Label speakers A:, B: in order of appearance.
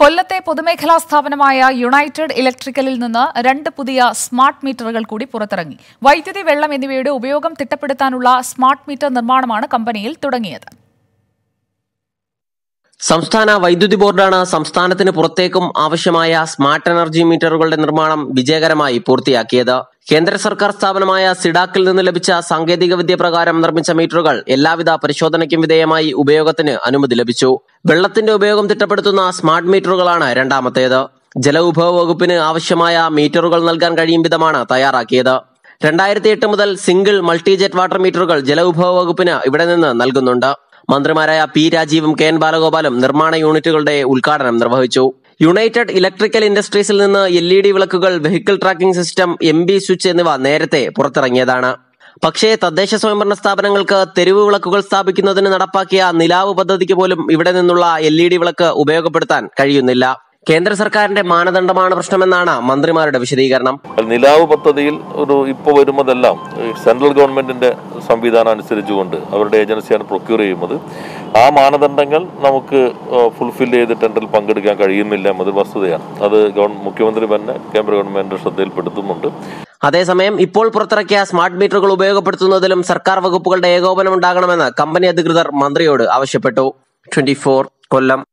A: കൊല്ലത്തെ പൊതുമേഖലാ സ്ഥാപനമായ യുണൈറ്റഡ് ഇലക്ട്രിക്കലിൽ നിന്ന് രണ്ട് പുതിയ സ്മാർട്ട് മീറ്ററുകൾ കൂടി പുറത്തിറങ്ങി വൈദ്യുതി വെള്ളം എന്നിവയുടെ ഉപയോഗം തിട്ടപ്പെടുത്താനുള്ള സ്മാർട്ട് മീറ്റർ നിർമ്മാണമാണ് കമ്പനിയിൽ തുടങ്ങിയത്
B: സംസ്ഥാന വൈദ്യുതി ബോർഡാണ് സംസ്ഥാനത്തിന് പുറത്തേക്കും ആവശ്യമായ സ്മാർട്ട് എനർജി മീറ്ററുകളുടെ നിർമ്മാണം വിജയകരമായി പൂർത്തിയാക്കിയത് കേന്ദ്ര സർക്കാർ സ്ഥാപനമായ സിഡാക്കിൽ നിന്ന് ലഭിച്ച സാങ്കേതിക വിദ്യ പ്രകാരം നിർമ്മിച്ച മീറ്ററുകൾ എല്ലാവിധ പരിശോധനയ്ക്കും വിധേയമായി ഉപയോഗത്തിന് അനുമതി ലഭിച്ചു വെള്ളത്തിന്റെ ഉപയോഗം തിട്ടപ്പെടുത്തുന്ന സ്മാർട്ട് മീറ്ററുകളാണ് രണ്ടാമത്തേത് ജലവിഭവ വകുപ്പിന് ആവശ്യമായ മീറ്ററുകൾ നൽകാൻ കഴിയും വിധമാണ് തയ്യാറാക്കിയത് രണ്ടായിരത്തി എട്ട് മുതൽ സിംഗിൾ മൾട്ടിജെറ്റ് വാട്ടർ മീറ്ററുകൾ ജലവിഭവ വകുപ്പിന് ഇവിടെ നിന്ന് നൽകുന്നുണ്ട് മന്ത്രിമാരായ പി രാജീവും കെ എൻ ബാലഗോപാലും നിർമ്മാണ യൂണിറ്റുകളുടെ ഉദ്ഘാടനം നിർവഹിച്ചു യുണൈറ്റഡ് ഇലക്ട്രിക്കൽ ഇൻഡസ്ട്രീസിൽ നിന്ന് എൽ ഇ ഡി വിളക്കുകൾ vehicle tracking system M B switch എന്നിവ നേരത്തെ പുറത്തിറങ്ങിയതാണ് പക്ഷേ തദ്ദേശ സ്വയംഭരണ സ്ഥാപനങ്ങൾക്ക് തെരുവ് വിളക്കുകൾ സ്ഥാപിക്കുന്നതിന് നടപ്പാക്കിയ നിലാവ് പദ്ധതിക്ക് പോലും ഇവിടെ നിന്നുള്ള എൽ ഇ ഡി വിളക്ക് ഉപയോഗപ്പെടുത്താൻ കഴിയുന്നില്ല കേന്ദ്ര സർക്കാരിന്റെ മാനദണ്ഡമാണ് പ്രശ്നമെന്നാണ് മന്ത്രിമാരുടെ വിശദീകരണം
C: നിലാവ് പദ്ധതിയിൽ ഒരു ഇപ്പോൾ വരുന്നതെല്ലാം ഈ സെൻട്രൽ ഗവൺമെന്റിന്റെ സംവിധാനം അനുസരിച്ചുകൊണ്ട് അവരുടെ ഏജൻസിയാണ് പ്രൊക്യൂർ ചെയ്യുന്നത് ആ മാനദണ്ഡങ്ങൾ നമുക്ക് ഫുൾഫിൽ ചെയ്ത് ടെൻഡറിൽ പങ്കെടുക്കാൻ കഴിയുന്നില്ല എന്നതൊരു വസ്തുതയാണ് അത് ഗവൺ മുഖ്യമന്ത്രി തന്നെ കേന്ദ്ര ഗവൺമെന്റ് ശ്രദ്ധയിൽപ്പെടുത്തുന്നുണ്ട്
B: അതേസമയം ഇപ്പോൾ പുറത്തിറക്കിയ സ്മാർട്ട് മീറ്ററുകൾ ഉപയോഗപ്പെടുത്തുന്നതിലും സർക്കാർ വകുപ്പുകളുടെ ഏകോപനം ഉണ്ടാകണമെന്ന് കമ്പനി അധികൃതർ മന്ത്രിയോട് ആവശ്യപ്പെട്ടു ട്വന്റി കൊല്ലം